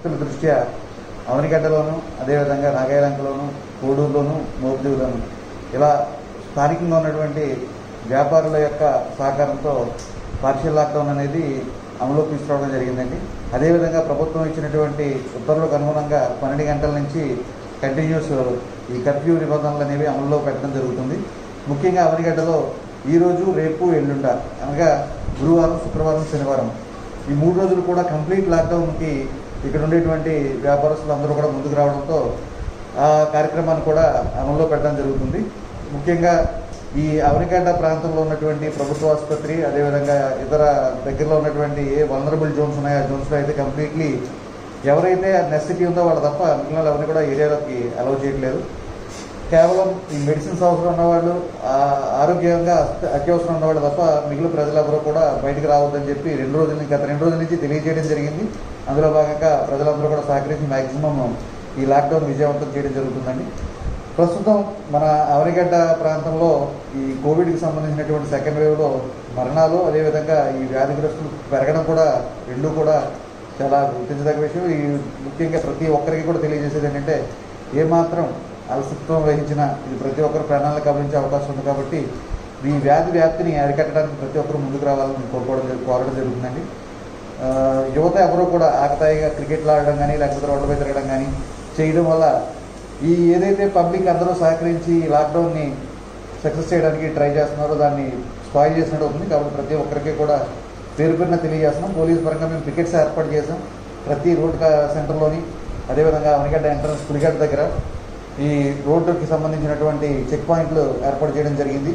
పరిస్థితుల దృష్ట్యా అవనిగడ్డలోను అదేవిధంగా నాగాయలంకలోను కోడూరులోను మోపుదేవులోను ఇలా స్థానికంగా ఉన్నటువంటి వ్యాపారుల యొక్క సహకారంతో పార్షియల్ లాక్డౌన్ అనేది అమలులోకి తీసుకురావడం జరిగిందండి అదేవిధంగా ప్రభుత్వం ఇచ్చినటువంటి ఉత్తర్వులకు అనుగుణంగా పన్నెండు గంటల నుంచి కంటిన్యూస్ ఈ కర్ఫ్యూ నిబంధనలు అనేవి అమల్లో పెట్టడం జరుగుతుంది ముఖ్యంగా అవనిగడ్డలో ఈరోజు రేపు ఎల్లుండ అనగా గురువారం శుక్రవారం శనివారం ఈ మూడు రోజులు కూడా కంప్లీట్ లాక్డౌన్కి ఇక్కడ ఉండేటువంటి వ్యాపారస్తులు అందరూ కూడా ముందుకు రావడంతో ఆ కార్యక్రమాన్ని కూడా అమల్లో పెట్టడం జరుగుతుంది ముఖ్యంగా ఈ అవనిగడ్డ ప్రాంతంలో ఉన్నటువంటి ప్రభుత్వ ఆసుపత్రి అదేవిధంగా ఇతర దగ్గరలో ఉన్నటువంటి ఏ వలనరబుల్ జోన్స్ ఉన్నాయో ఆ జోన్స్లో అయితే కంప్లీట్లీ ఎవరైతే నెసిటీ ఉందో వాళ్ళు తప్ప మిగిలిన వాళ్ళు ఎవరిని కూడా ఏరియాలోకి అలౌ చేయట్లేదు కేవలం ఈ మెడిసిన్స్ అవసరం ఉన్నవాళ్ళు ఆ ఆరోగ్యంగా అత్య- అత్యవసరం ఉన్నవాళ్ళు తప్ప మిగిలిన ప్రజలెవరూ కూడా బయటకు రావద్దని చెప్పి రెండు రోజుల నుంచి గత రెండు రోజుల నుంచి తెలియజేయడం జరిగింది అందులో భాగంగా ప్రజలందరూ కూడా సహకరించి మ్యాక్సిమం ఈ లాక్డౌన్ విజయవంతం చేయడం జరుగుతుందండి ప్రస్తుతం మన అవరిగడ్డ ప్రాంతంలో ఈ కోవిడ్కి సంబంధించినటువంటి సెకండ్ వేవ్లో మరణాలు అదేవిధంగా ఈ వ్యాధిగ్రస్తులు పెరగడం కూడా రెండు కూడా చాలా గుర్తించదగ్గ విషయం ఈ ముఖ్యంగా ప్రతి ఒక్కరికి కూడా తెలియజేసేది ఏంటంటే ఏమాత్రం అలసత్వం వహించిన ఇది ప్రతి ఒక్కరు ప్రాణాలను గమనించే అవకాశం ఉంది కాబట్టి ఈ వ్యాధి వ్యాప్తిని అరికట్టడానికి ప్రతి ఒక్కరు ముందుకు రావాలని కోరుకోవడం జరు- కోరడం జరుగుతుందండి ఆ, యువత ఎవరూ కూడా ఆకతాయిగా క్రికెట్లు ఆడడం కానీ లేకపోతే రోడ్లపై తిరగడం కానీ చేయడం వల్ల ఈ ఏదైతే పబ్లిక్ అందరూ సహకరించి ఈ లాక్డౌన్ని సక్సెస్ చేయడానికి ట్రై చేస్తున్నారో దాన్ని స్పాయిల్ చేసినట్టు అవుతుంది కాబట్టి ప్రతి ఒక్కరికి కూడా పేరు పేరున తెలియజేస్తున్నాం పోలీస్ పరంగా మేము టికెట్స్ ఏర్పాటు చేసాం ప్రతి రోడ్ కా- సెంటర్లోని అదేవిధంగా అవనిగడ్డ ఎంట్రన్స్ పులిగడ్డ దగ్గర ఈ రోడ్డుకి సంబంధించినటువంటి చెక్ పాయింట్లు ఏర్పాటు చేయడం జరిగింది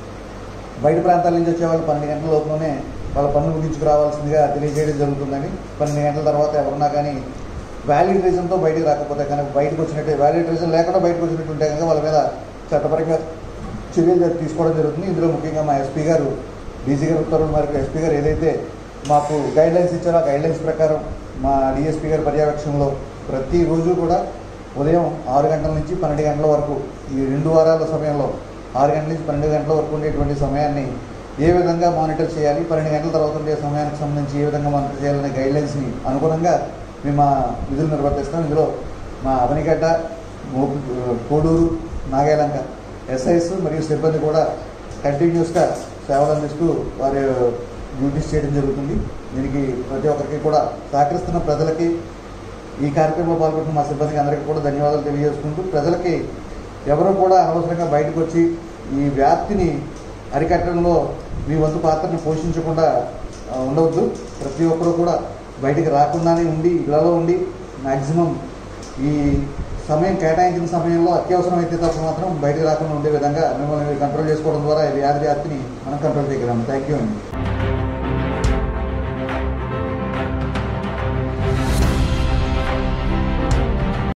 బయట ప్రాంతాల నుంచి వచ్చే వాళ్ళు పన్నెండు గంటల లోపులోనే వాళ్ళ పనులు ముగించుకు రావాల్సిందిగా తెలియజేయడం జరుగుతుందని పన్నెండు గంటల తర్వాత ఎవరున్నా కానీ వ్యాలిడ్ రీజన్తో బయటకు రాకపోతే కనుక బయటకు వచ్చినట్టే వ్యాలిడ్ రీజన్ లేకుండా బయటకు వచ్చినట్టుంటే కనుక వాళ్ళ మీద చట్టపరంగా చర్యలు తీసుకోవడం జరుగుతుంది ఇందులో ముఖ్యంగా మా ఎస్పీ గారు డీసీ గారు ఉత్తర్వుల మేరకు ఎస్పీ గారు ఏదైతే మాకు గైడ్ లైన్స్ ఇచ్చారో ఆ గైడ్ లైన్స్ ప్రకారం మా డిఎస్పీ గారి పర్యవేక్షణలో ప్రతిరోజు కూడా ఉదయం ఆరు గంటల నుంచి పన్నెండు గంటల వరకు ఈ రెండు వారాల సమయంలో ఆరు గంటల నుంచి పన్నెండు గంటల వరకు ఉండేటువంటి సమయాన్ని ఏ విధంగా మానిటర్ చేయాలి పన్నెండు గంటల తర్వాత ఉండే సమయానికి సంబంధించి ఏ విధంగా మానిటర్ చేయాలనే గైడ్ లైన్స్ని అనుగుణంగా మేము మా విధులు నిర్వర్తిస్తాం ఇందులో మా అవనిగడ్డ మోపు కోడూరు నాగాలంక ఎస్ఐస్ మరియు సిబ్బంది కూడా కంటిన్యూస్గా సేవలు అందిస్తూ వారి డ్యూటీస్ చేయడం జరుగుతుంది దీనికి ప్రతి ఒక్కరికి కూడా సహకరిస్తున్న ప్రజలకి ఈ కార్యక్రమంలో పాల్గొంటున్న మా సిబ్బందికి అందరికీ కూడా ధన్యవాదాలు తెలియజేసుకుంటూ ప్రజలకి ఎవరు కూడా అనవసరంగా బయటకు వచ్చి ఈ వ్యాప్తిని అరికట్టడంలో మీ వంతు పాత్రను పోషించకుండా ఆ, ఉండవద్దు ప్రతి ఒక్కరూ కూడా బయటికి రాకుండానే ఉండి ఇళ్లలో ఉండి మ్యాక్సిమం ఈ సమయం కేటాయించిన సమయంలో అత్యవసరం అయితే తప్ప మాత్రం బయటకు రాకుండా ఉండే విధంగా మిమ్మల్ని మీరు కంట్రోల్ చేసుకోవడం ద్వారా ఈ వ్యాధి వ్యాప్తిని మనం కంట్రోల్ చేయగలం థ్యాంక్ యూ అండి